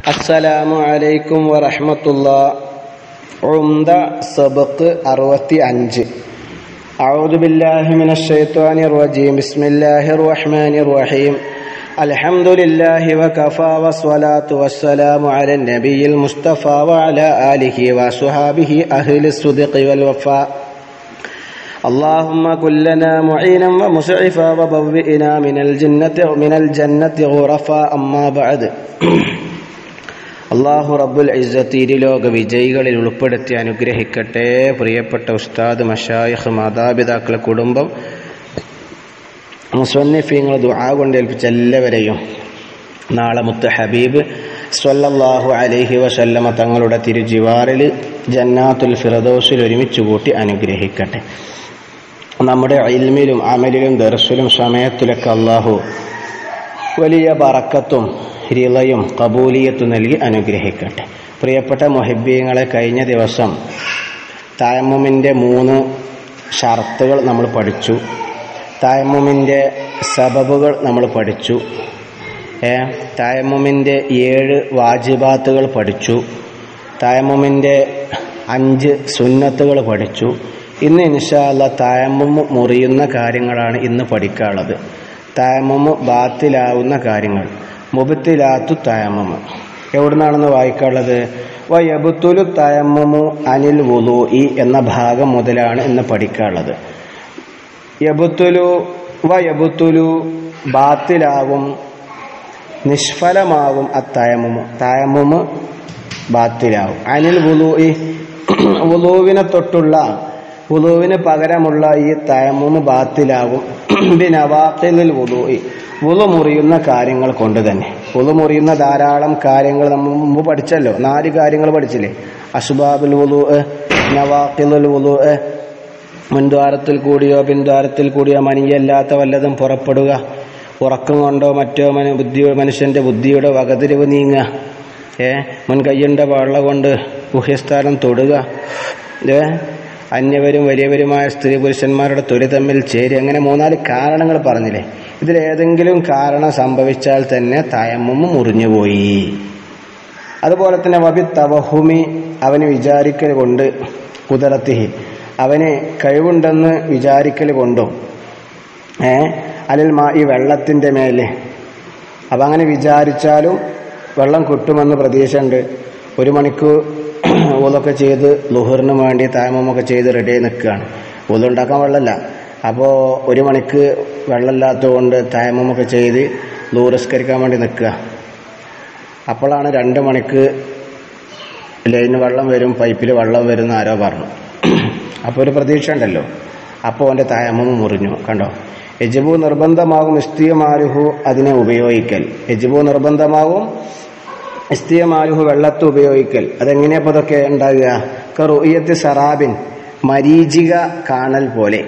അസ്സലാമു അലൈക്കും വറഹ്മത്തുള്ള ഉംദ സബക്ക് അറുപത്തി അഞ്ച് أعوذ بالله من الشيطان الرجيم بسم الله الرحمن الرحيم الحمد لله وكفى والصلاة والسلام على النبي المصطفى وعلى آله وصحابه أهل الصدق والوفاء اللهم كن لنا معينا ومسعفا وبوئنا من الجنة من الجنة غرفا أما بعد അള്ളാഹു റബ്ബുൽ ഇസ്സത്ത് ഇരുലോക വിജയികളിൽ ഉൾപ്പെടുത്തി അനുഗ്രഹിക്കട്ടെ പ്രിയപ്പെട്ട ഉസ്താദ് മഷായിഖ് മാതാപിതാക്കൾ കുടുംബം മുസ്വന്നിഫീങ്ങൾ ദുആ കൊണ്ട് ഏൽപ്പിച്ച എല്ലാവരെയും നാളെ മുത്ത് ഹബീബ് സ്വല്ലല്ലാഹു അലൈഹി വസല്ലമ തങ്ങളുടെ തിരുജിവാറിൽ ജന്നാത്തുൽ ഫിറദോസിൽ ഒരുമിച്ച് കൂട്ടി അനുഗ്രഹിക്കട്ടെ നമ്മുടെ ഇൽമിലും അമലിലും ദർസിലും സമയത്തിലൊക്കെ അള്ളാഹു വലിയ ബറക്കത്തും റിളയും കബൂലിയത്തും നൽകി അനുഗ്രഹിക്കട്ടെ പ്രിയപ്പെട്ട മൊഹിബീങ്ങളെ കഴിഞ്ഞ ദിവസം തായമ്മുമിൻ്റെ മൂന്ന് ഷർത്തുകൾ നമ്മൾ പഠിച്ചു തായമ്മുമിൻ്റെ സബബുകൾ നമ്മൾ പഠിച്ചു ഏ തായമ്മുമിൻ്റെ ഏഴ് വാജിബാത്തുകൾ പഠിച്ചു തായമ്മുമിൻ്റെ അഞ്ച് സുന്നത്തുകൾ പഠിച്ചു ഇന്ന് ഇൻഷാല്ല തായമ്മും മുറിയുന്ന കാര്യങ്ങളാണ് ഇന്ന് പഠിക്കാനുള്ളത് തായമ്മും ബാത്തിലാവുന്ന കാര്യങ്ങൾ മുബത്തിലാത്തു തയമ്മു എവിടുന്നാണെന്ന് വായിക്കാനുള്ളത് വയബുത്തുലു തയമ്മു അനിൽ വുലു ഇ എന്ന ഭാഗം മുതലാണ് ഇന്ന് പഠിക്കാനുള്ളത് യബുത്തുലു വയബുത്തുലു ബാത്തിലാകും നിഷ്ഫലമാകും ആ തയമ്മു തയമ്മു ബാത്തിലാകും അനിൽ വുലു ഇ വുലുവിനെ തൊട്ടുള്ള വുലുവിന് പകരമുള്ള ഈ തയമ്മു ബാത്തിലാകും ബിനവാഖിലിൽ വുലു ഇ വുളു മുറിയുന്ന കാര്യങ്ങൾ കൊണ്ട് തന്നെ വുളു മുറിയുന്ന ധാരാളം കാര്യങ്ങൾ നമ്മൾ മുമ്പ് പഠിച്ചല്ലോ നാല് കാര്യങ്ങൾ പഠിച്ചില്ലേ അസുബാബുൽ വുലു നവാഖിലുൽ വുലു മുൻദ്വാരത്തിൽ കൂടിയോ പിൻദ്വാരത്തിൽ കൂടിയോ മനിയല്ലാത്ത വല്ലതും പുറപ്പെടുക ഉറക്കം കൊണ്ടോ മറ്റോ മനു ബുദ്ധി മനുഷ്യൻ്റെ ബുദ്ധിയുടെ വകതിരിവ് നീങ്ങുക ഏ മുൻകയ്യൻ്റെ വള്ള കൊണ്ട് ഗുഹ്യസ്ഥാനം തൊടുക ഏ അന്യവരും വലിയവരുമായ സ്ത്രീ പുരുഷന്മാരുടെ തൊലി തമ്മിൽ ചേരി അങ്ങനെ മൂന്നാല് കാരണങ്ങൾ പറഞ്ഞില്ലേ ഇതിലേതെങ്കിലും കാരണം സംഭവിച്ചാൽ തന്നെ തയമ്മും മുറിഞ്ഞുപോയി അതുപോലെ തന്നെ വബി തവഹുമി അവന് വിചാരിക്കൽ കൊണ്ട് കുതിരത്തിഹി അവന് കഴിവുണ്ടെന്ന് വിചാരിക്കൽ കൊണ്ടും ഏ അലിൽ മാ ഈ വെള്ളത്തിൻ്റെ മേലെ അപ്പം അങ്ങനെ വിചാരിച്ചാലും വെള്ളം കിട്ടുമെന്ന് പ്രതീക്ഷയുണ്ട് ഒരു മണിക്കൂർ ഊതൊക്കെ ചെയ്ത് ലുഹറിന് വേണ്ടി തായമൊക്കെ ചെയ്ത് റെഡിയായി നിൽക്കുകയാണ് ഊതുണ്ടാക്കാൻ വെള്ളമല്ല അപ്പോൾ ഒരു മണിക്ക് വെള്ളമില്ലാത്തതുകൊണ്ട് തായമൊക്കെ ചെയ്ത് ലൂറിസ്കരിക്കാൻ വേണ്ടി നിൽക്കുക അപ്പോഴാണ് രണ്ട് മണിക്ക് ലൈന് വെള്ളം വരും പൈപ്പിൽ വെള്ളം വരും ആരോ പറഞ്ഞു അപ്പോൾ ഒരു പ്രതീക്ഷ ഉണ്ടല്ലോ അപ്പോൾ അവൻ്റെ തായമമ്മ മുറിഞ്ഞു കണ്ടോ യജബു നിർബന്ധമാകും ഇസ്തിയമാരുഹു അതിനെ ഉപയോഗിക്കൽ യജബു നിർബന്ധമാകും ഇസ്തിയമാരുഹു വെള്ളത്ത് ഉപയോഗിക്കൽ അതെങ്ങനെയാ അപ്പോൾ അതൊക്കെ ഉണ്ടാകുക കറുയത്ത് സറാബിൻ മരീചിക കാണൽ പോലെ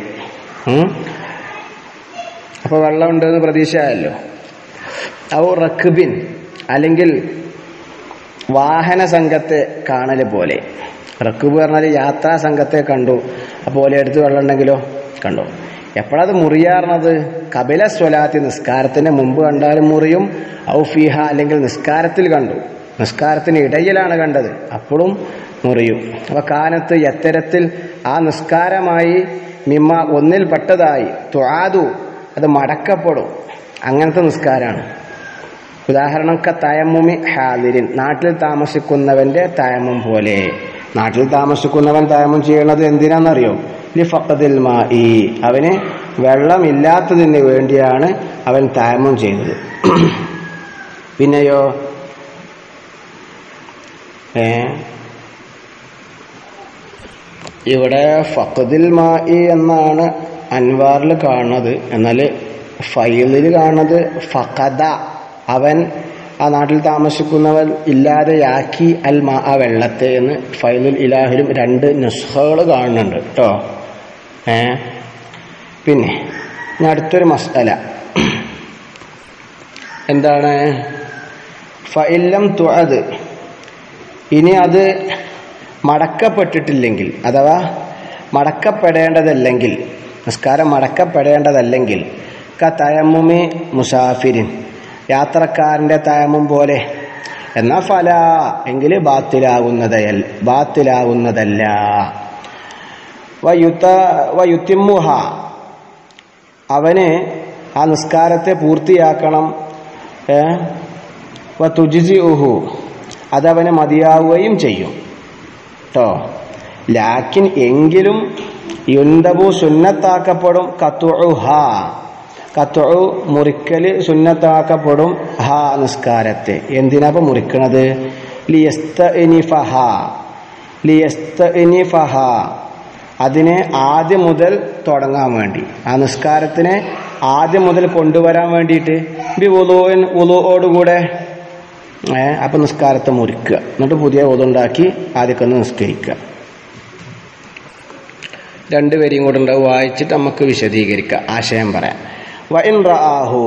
അപ്പോൾ വെള്ളം ഉണ്ടെന്ന് പ്രതീക്ഷയല്ലോ ഔ റക്ബിൻ അല്ലെങ്കിൽ വാഹന സംഘത്തെ കാണൽ പോലെ റക്ബ് പറഞ്ഞാൽ യാത്രാ സംഘത്തെ കണ്ടു അപ്പോൾ എടുത്ത് വെള്ളം ഉണ്ടെങ്കിലോ കണ്ടു എപ്പോഴത് മുറിയാറുന്നത് കപില സ്വലാത്തി നിസ്കാരത്തിന് മുമ്പ് കണ്ടാലും മുറിയും ഔഫീഹ അല്ലെങ്കിൽ നിസ്കാരത്തിൽ കണ്ടു നിസ്കാരത്തിന് ഇടയിലാണ് കണ്ടത് അപ്പോഴും മുറിയും അപ്പോൾ കാലത്ത് എത്തരത്തിൽ ആ നിസ്കാരമായി മിമ്മ ഒന്നിൽ പെട്ടതായി ത്വാതു അത് മടക്കപ്പെടും അങ്ങനത്തെ നിസ്കാരമാണ് ഉദാഹരണം ക തയമ്മുമി ഹാദിരിൻ നാട്ടിൽ താമസിക്കുന്നവന്റെ തയമ്മും പോലെ നാട്ടിൽ താമസിക്കുന്നവൻ തയമ്മും ചെയ്യണത് എന്തിനാണെന്നറിയോ ലി ഫക്കതിൽ മാ ഈ അവന് വെള്ളമില്ലാത്തതിന് വേണ്ടിയാണ് അവൻ തയമ്മും ചെയ്തത് പിന്നെയോ ഏ ഇവിടെ ഫക്കതിൽ മായി എന്നാണ് അൻവാറിൽ കാണുന്നത് എന്നാൽ ഫൈലിൽ കാണുന്നത് ഫക്കദ അവൻ ആ നാട്ടിൽ താമസിക്കുന്നവൻ ഇല്ലാതെയാക്കി അൽ മാ ആ വെള്ളത്തെ എന്ന് ഫൈലുൽ ഇലാഹിലും രണ്ട് നുസ്ഹകൾ കാണുന്നുണ്ട് കേട്ടോ ഏ പിന്നെ ഇനി അടുത്തൊരു മസ്അല എന്താണ് ഫൈലം തുഅത് ഇനി അത് മടക്കപ്പെട്ടിട്ടില്ലെങ്കിൽ അഥവാ മടക്കപ്പെടേണ്ടതല്ലെങ്കിൽ നിസ്കാരം മടക്കപ്പെടേണ്ടതല്ലെങ്കിൽ ക തയമ്മുമി മുസാഫിരിൻ യാത്രക്കാരൻ്റെ തയമ്മും പോലെ എന്നാ ഫല എങ്കിൽ ബാത്തിലാകുന്നതയൽ ബാത്തിലാകുന്നതല്ല വയുത്ത വയുത്തിമുഹ അവന് ആ നിസ്കാരത്തെ പൂർത്തിയാക്കണം ഏ വ തുജിജി ഉഹു അതവന് മതിയാവുകയും ചെയ്യും കേട്ടോ ലാക്കിൻ എങ്കിലും യുന്തബു സുന്നത്താക്കപ്പെടും കത്തുഹ കത്തുഹു മുറിക്കൽ സുന്നത്താക്കപ്പെടും ഹ നിസ്കാരത്തെ എന്തിനാ ഇപ്പൊ മുറിക്കണത് ലിയസ്തഇനിഫഹ ലിയസ്തഇനിഫഹ അതിനെ ആദ്യം മുതൽ തുടങ്ങാൻ വേണ്ടി ആ നിസ്കാരത്തിനെ ആദ്യം മുതൽ കൊണ്ടുവരാൻ വേണ്ടിയിട്ട് ബി ഉലുവിൻ ഉലുവോടുകൂടെ ഏ അപ്പം നിസ്കാരത്തെ മുറിക്കുക എന്നിട്ട് പുതിയ ഉതുണ്ടാക്കി ആദ്യമൊക്കെ ഒന്ന് നിസ്കരിക്കുക രണ്ട് പേരെയും കൂടെ ഉണ്ടാവും വായിച്ചിട്ട് നമുക്ക് വിശദീകരിക്കാം ആശയം പറയാം വൈൻ റാഹു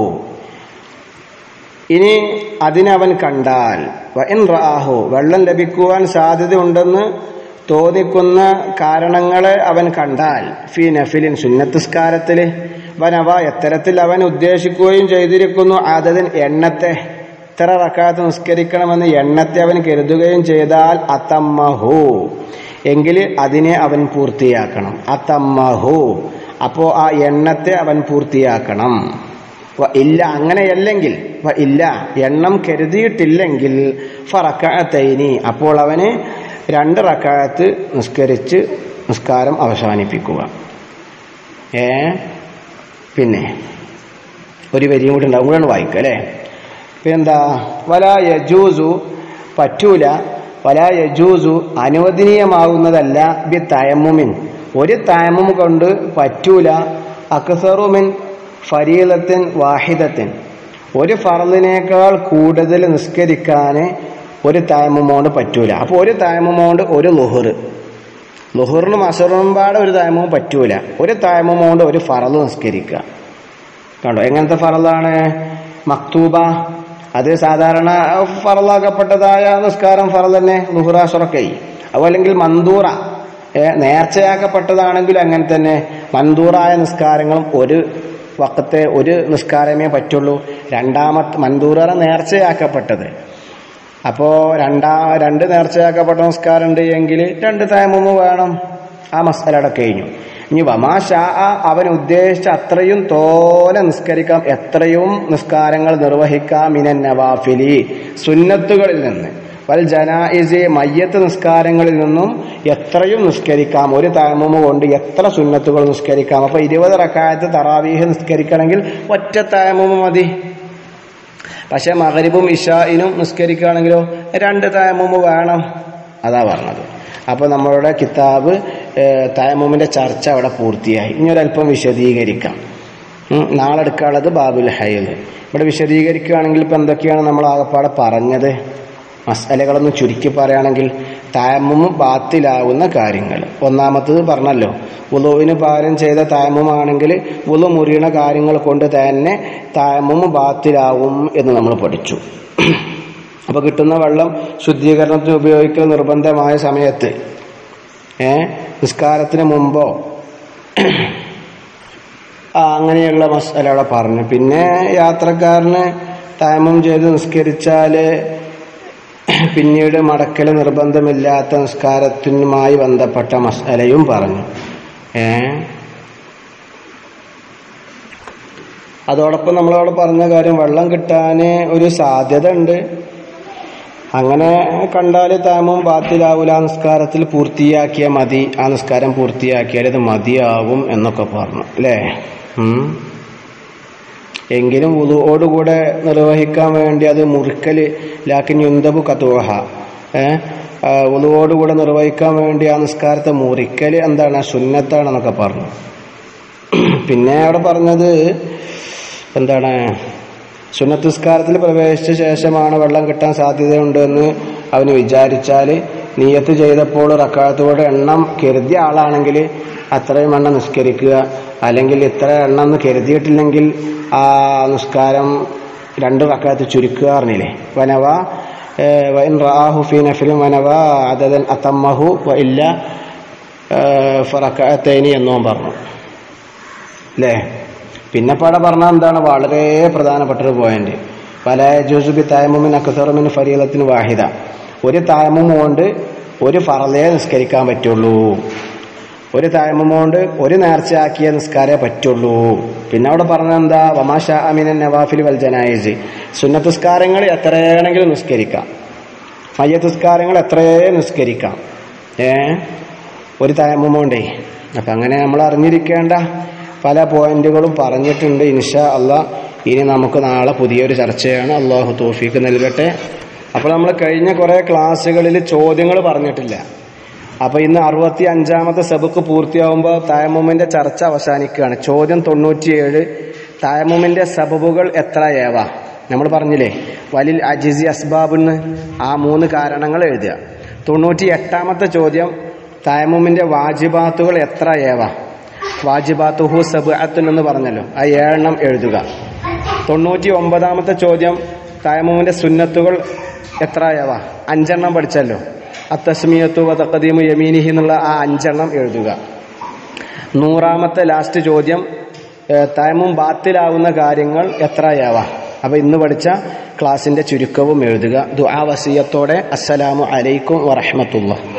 ഇനി അതിനവൻ കണ്ടാൽ വൈൻ റാഹു വെള്ളം ലഭിക്കുവാൻ സാധ്യതയുണ്ടെന്ന് തോന്നിക്കുന്ന കാരണങ്ങളെ അവൻ കണ്ടാൽ ഫി നഫിലിൻ സുന്നത്തിസ്കാരത്തിൽ വനവ എത്തരത്തിൽ അവൻ ഉദ്ദേശിക്കുകയും ചെയ്തിരിക്കുന്നു അതതിൻ എണ്ണത്തെ ഇത്ര റക്കാത്ത് നിസ്കരിക്കണമെന്ന് എണ്ണത്തെ അവൻ കരുതുകയും ചെയ്താൽ അത്തമ്മഹു എങ്കിൽ അതിനെ അവൻ പൂർത്തിയാക്കണം അത്തമ്മഹു അപ്പോൾ ആ എണ്ണത്തെ അവൻ പൂർത്തിയാക്കണം വ ഇല്ല അങ്ങനെയല്ലെങ്കിൽ വ ഇല്ല എണ്ണം കരുതിയിട്ടില്ലെങ്കിൽ ഫറക്കത്തൈനി അപ്പോൾ അവന് രണ്ട് റക്കായത്ത് നിസ്കരിച്ച് നിസ്കാരം അവസാനിപ്പിക്കുക ഏ പിന്നെ ഒരു വരിയും കൂടി ഉണ്ടാവും കൂടെ വായിക്കുക അല്ലേ പിന്നെന്താ വല യജൂസു പറ്റൂല വല യജൂസു അനുവദനീയമാകുന്നതല്ല ബി തയമ്മുമിൻ ഒരു തയമ്മും കൊണ്ട് പറ്റൂല അക്സറുമിൻ ഫരീലത്തിൻ വാഹിദത്തിൻ ഒരു ഫറലിനേക്കാൾ കൂടുതൽ നിസ്കരിക്കാൻ ഒരു തയമ്മുമോണ്ട് പറ്റൂല അപ്പോൾ ഒരു തയമ്മുമോണ്ട് ഒരു ലുഹർ ലുഹറിനും അസറിനും പാടെ ഒരു തയമ്മും പറ്റൂല ഒരു തയമ്മുമോണ്ട് ഒരു ഫറല് നിസ്കരിക്കുക കണ്ടോ എങ്ങനത്തെ ഫറലാണ് മക്തൂബ അത് സാധാരണ ഫറലാക്കപ്പെട്ടതായ നിസ്കാരം ഫറൽ തന്നെ ലുഹുറാസുറക്കൈ അതല്ലെങ്കിൽ മന്ദൂറ ഏ, നേർച്ചയാക്കപ്പെട്ടതാണെങ്കിലും അങ്ങനെ തന്നെ മന്ദൂറായ നിസ്കാരങ്ങളും ഒരു വക്കത്തെ ഒരു നിസ്കാരമേ പറ്റുള്ളൂ രണ്ടാമത്തെ മന്ദൂറ നേർച്ചയാക്കപ്പെട്ടത് അപ്പോൾ രണ്ടാ രണ്ട് നേർച്ചയാക്കപ്പെട്ട നിസ്കാരം ഉണ്ട് എങ്കിൽ രണ്ട് തൈമുമ് വേണം ആ മസാലയുടെ കഴിഞ്ഞു ഇനി വമാശ അവൻ ഉദ്ദേശിച്ച അത്രയും തോനെ നിസ്കരിക്കാം എത്രയും നിസ്കാരങ്ങൾ നിർവഹിക്കാം മിനൻ നവാഫിലി സുന്നത്തുകളിൽ നിന്ന് വൽ ജനായിസെ മയ്യത്ത് നിസ്കാരങ്ങളിൽ നിന്നും എത്രയും നിസ്കരിക്കാം ഒരു തൈമുമ കൊണ്ട് എത്ര സുന്നത്തുകൾ നിസ്കരിക്കാം അപ്പോൾ ഇരുപത് റക്കായത്ത് തറാവീഹ് നിസ്കരിക്കണമെങ്കിൽ ഒറ്റ തൈമുമ മതി പക്ഷെ മകരിബും ഇഷായിനും നിസ്കരിക്കുകയാണെങ്കിലോ രണ്ട് തയമുമ്പ് വേണം അതാ പറഞ്ഞത് അപ്പോൾ നമ്മളുടെ കിതാബ് തയമുമിൻ്റെ ചർച്ച അവിടെ പൂർത്തിയായി ഇനി ഒരല്പം വിശദീകരിക്കാം ഉം, നാളെ എടുക്കാനുള്ളത് ബാബുൽ ഹൈൽ ഇവിടെ വിശദീകരിക്കുകയാണെങ്കിൽ ഇപ്പം എന്തൊക്കെയാണ് നമ്മൾ ആകപ്പാടെ പറഞ്ഞത് മസാലകളൊന്ന് ചുരുക്കി പറയുകയാണെങ്കിൽ തായമ്മും ബാത്തിലാവുന്ന കാര്യങ്ങൾ ഒന്നാമത്തത് പറഞ്ഞല്ലോ ഉളുവിന് പാരം ചെയ്ത തായമ്മുമാണെങ്കിൽ ഉളു മുറിയണ കാര്യങ്ങൾ കൊണ്ട് തന്നെ തായമ്മും ബാത്തിലാവും എന്ന് നമ്മൾ പഠിച്ചു അപ്പോൾ കിട്ടുന്ന വെള്ളം ശുദ്ധീകരണത്തിന് ഉപയോഗിക്കൽ നിർബന്ധമായ സമയത്ത് ഏ നിസ്കാരത്തിന് മുമ്പോ ആ, അങ്ങനെയുള്ള മസാല അവിടെ പറഞ്ഞു പിന്നെ യാത്രക്കാരന് താമം ചെയ്ത് നിസ്കരിച്ചാൽ പിന്നീട് മടക്കൽ നിർബന്ധമില്ലാത്ത നിസ്കാരത്തിനുമായി ബന്ധപ്പെട്ട മസാലയും പറഞ്ഞു ഏ അതോടൊപ്പം നമ്മളവിടെ പറഞ്ഞ കാര്യം വെള്ളം കിട്ടാൻ ഒരു സാധ്യത ഉണ്ട് അങ്ങനെ കണ്ടാൽ താമം ബാത്തിലാവൂല ആ നിസ്കാരത്തിൽ പൂർത്തിയാക്കിയാൽ മതി ആ നിസ്കാരം പൂർത്തിയാക്കിയാൽ ഇത് മതിയാവും എന്നൊക്കെ പറഞ്ഞു അല്ലേ ഉം. എങ്കിലും ഉളുവോടുകൂടെ നിർവഹിക്കാൻ വേണ്ടി അത് മുറിക്കൽ ലാക്കിൻ യുന്തബു കത്തോഹ ഏഹ് ഉളുവോടുകൂടെ നിർവഹിക്കാൻ വേണ്ടി ആ നിസ്കാരത്തെ മുറിക്കൽ എന്താണ് സുന്നത്താണെന്നൊക്കെ പറഞ്ഞു പിന്നെ അവിടെ പറഞ്ഞത് എന്താണ് സുന്നത്ത് നിസ്കാരത്തിൽ പ്രവേശിച്ച ശേഷമാണ് വെള്ളം കിട്ടാൻ സാധ്യതയുണ്ട് എന്ന് അവന് വിചാരിച്ചാൽ നീയത്ത് ചെയ്തപ്പോൾ റക്കാഴത്തോടെ എണ്ണം കരുതിയ ആളാണെങ്കിൽ അത്രയും എണ്ണം നിസ്കരിക്കുക അല്ലെങ്കിൽ ഇത്ര എണ്ണം എന്ന് കരുതിയിട്ടില്ലെങ്കിൽ ആ നിസ്കാരം രണ്ട് റക്കാത്ത് ചുരുക്കുക പറഞ്ഞില്ലേ വനവ ഏഹ്, വഇൻ റാഹു ഫീ നഫിലും വനവ അതതൻ അത്തമ്മഹു വ ഇല്ല ഫറക്കത്തേനി എന്നും പറഞ്ഞു അല്ലേ പിന്നെ പാടെ പറഞ്ഞാൽ എന്താണ് വളരെ പ്രധാനപ്പെട്ട ഒരു പോയിന്റ് പല ജുസുബി തായമുമിൻ അക്സറുമിൻ ഫരീലത്തിന് വാഹിദ ഒരു തായമും കൊണ്ട് ഒരു ഫറലേ നിസ്കരിക്കാൻ പറ്റുള്ളൂ ഒരു തായമും കൊണ്ട് ഒരു നേർച്ചയാക്കിയ നിസ്കാരേ പറ്റുള്ളൂ പിന്നെ അവിടെ പറഞ്ഞത് എന്താ വമാഷ അമിനൻ നവാഫിൽ വൽ ജനായിസ് സുന്നത്തുസ്കാരങ്ങൾ എത്രയാണെങ്കിലും നിസ്കരിക്കാം മയ്യത്തുസ്കാരങ്ങൾ എത്രയേ നിസ്കരിക്കാം ഏ ഒരു തയമ്മുണ്ടേ അപ്പം അങ്ങനെ നമ്മൾ അറിഞ്ഞിരിക്കേണ്ട പല പോയിന്റുകളും പറഞ്ഞിട്ടുണ്ട് ഇൻഷാ അള്ളാ ഇനി നമുക്ക് നാളെ പുതിയൊരു ചർച്ചയാണ് അള്ളാഹു തോഫീക്ക് നൽകട്ടെ അപ്പോൾ നമ്മൾ കഴിഞ്ഞ കുറേ ക്ലാസ്സുകളിൽ ചോദ്യങ്ങൾ പറഞ്ഞിട്ടില്ല അപ്പോൾ ഇന്ന് അറുപത്തി അഞ്ചാമത്തെ സബക്ക് പൂർത്തിയാവുമ്പോൾ തായമുമിൻ്റെ ചർച്ച അവസാനിക്കുകയാണ് ചോദ്യം തൊണ്ണൂറ്റിയേഴ് തായമുമിൻ്റെ സബബുകൾ എത്ര ഏവ നമ്മൾ പറഞ്ഞില്ലേ വലിൽ അജിസി അസ്ബാബെന്ന് ആ മൂന്ന് കാരണങ്ങൾ എഴുതുക തൊണ്ണൂറ്റി എട്ടാമത്തെ ചോദ്യം തയമുമിൻ്റെ വാജിബാത്തുകൾ എത്ര ഏവ വാജിബാത്തുഹു സബഅത്തുൻ എന്ന് പറഞ്ഞല്ലോ ആ ഏഴെണ്ണം എഴുതുക തൊണ്ണൂറ്റി ഒമ്പതാമത്തെ ചോദ്യം തയമുമിൻ്റെ സുന്നത്തുകൾ എത്ര ഏവ അഞ്ചെണ്ണം പഠിച്ചല്ലോ അത്തസ്മിയത്തു വതക്കദീമു യമീനിഹി എന്നുള്ള ആ അഞ്ചെണ്ണം എഴുതുക നൂറാമത്തെ ലാസ്റ്റ് ചോദ്യം ഏഹ്, തയമും ബാത്തിലാവുന്ന കാര്യങ്ങൾ എത്രയാവ അപ്പോൾ ഇന്ന് പഠിച്ച ക്ലാസ്സിൻ്റെ ചുരുക്കവും എഴുതുക ദുആ വസിയത്തോടെ അസ്സലാമു അലൈക്കും വറഹ്മത്തുള്ളാഹി